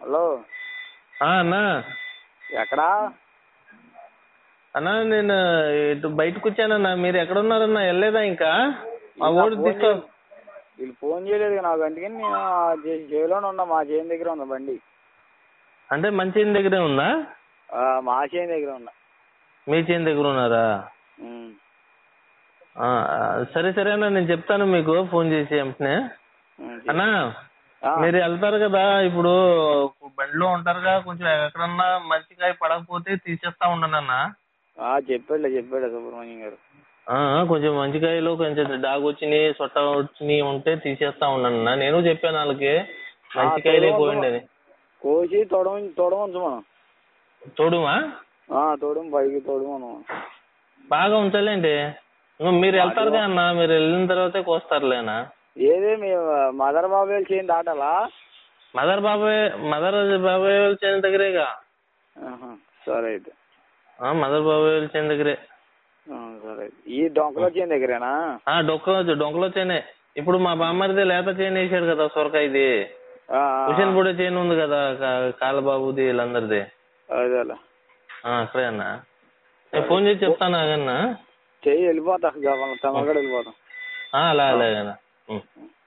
Hello ఆ, అన్నా ఎక్కడా అన్నా నేను ఇటు బయటకు వచ్చానన్నా మీరు ఎక్కడ ఉన్నారన్నా వెళ్ళలేదా ఇంకా మా ఇంకా ఓడి ఫోన్ తీసుకో చేయ- వీళ్ళు ఫోన్ చేయలేదు నాకు అందుకని నేను ఆ చే- చేలోనే ఉన్నా మా చేను దగ్గర ఉన్నా బండి అంటే మంచి దగ్గరే ఉందా ఆ, మా చేను దగ్గర ఉన్నా మీ చేను దగ్గర ఉన్నారా ఉమ్. ఆ, ఆ, సరే సరే అన్న నేను చెప్తాను మీకు ఫోన్ చేసి వెంటనే ఉమ్, అన్నా ఆ, మీరు వెళ్తారు కదా ఇప్పుడు బండిలో ఉంటారుగా కొంచెం ఎక్కడన్నా మంచిగా పడకపోతే తీసేస్తా ఉండండి అన్న ఆ, చెప్పాడులే చెప్పాడు సుబ్రహ్మణ్యం గారు ఆ, కొంచెం మంచికాయలు కొంచెం డాగ్ వచ్చినాయి సొట్ట వచ్చినాయి ఉంటే తీసేస్తా ఉండండి అన్న నేను చెప్పాను వాళ్ళకి మంచికాయలే తోడు పోయింది అని కోసి తొడవ తొడవ ఉంచమను చూడుమా ఆ, తోడు పైకి తోడమను బాగా ఉంచాలేంటి ఇంకో మీరు వెళ్తారుగా అన్న మీరు వెళ్ళిన తర్వాతే కోస్తారులేనా ఏది మీ మదర్ బాబాయ్ చేను దాటాలా మదర్ బాబాయ్ మదర్ బాబాయ్ వాళ్ళ చేను దగ్గరేగా ఆహా, సరే అయితే ఆ, మదర్ బాబాయ్ వాళ్ళ చేను దగ్గరే ఆ, సరే అయితే. ఈ డొంకలో చేను దగ్గరేనా ఆ డొక్కలో డొంకలో చేనే ఇప్పుడు మా బామ్మరిది లేత చేను వేసాడు కదా సొరకాయది ఆ, ఆ, హుసేన్ కూడా చేను ఉంది కదా కా- కాలబాబుది వీళ్ళందరిది అదేలే ఆ, అక్కడే అన్న నేను ఫోన్ చేసి చెప్తాను ఆగన్నా చెయ్యి వెళ్ళిపోతా గమనం తమగడ వెళ్ళిపోతాం ఆ, అలా అలాగేనా ఉం.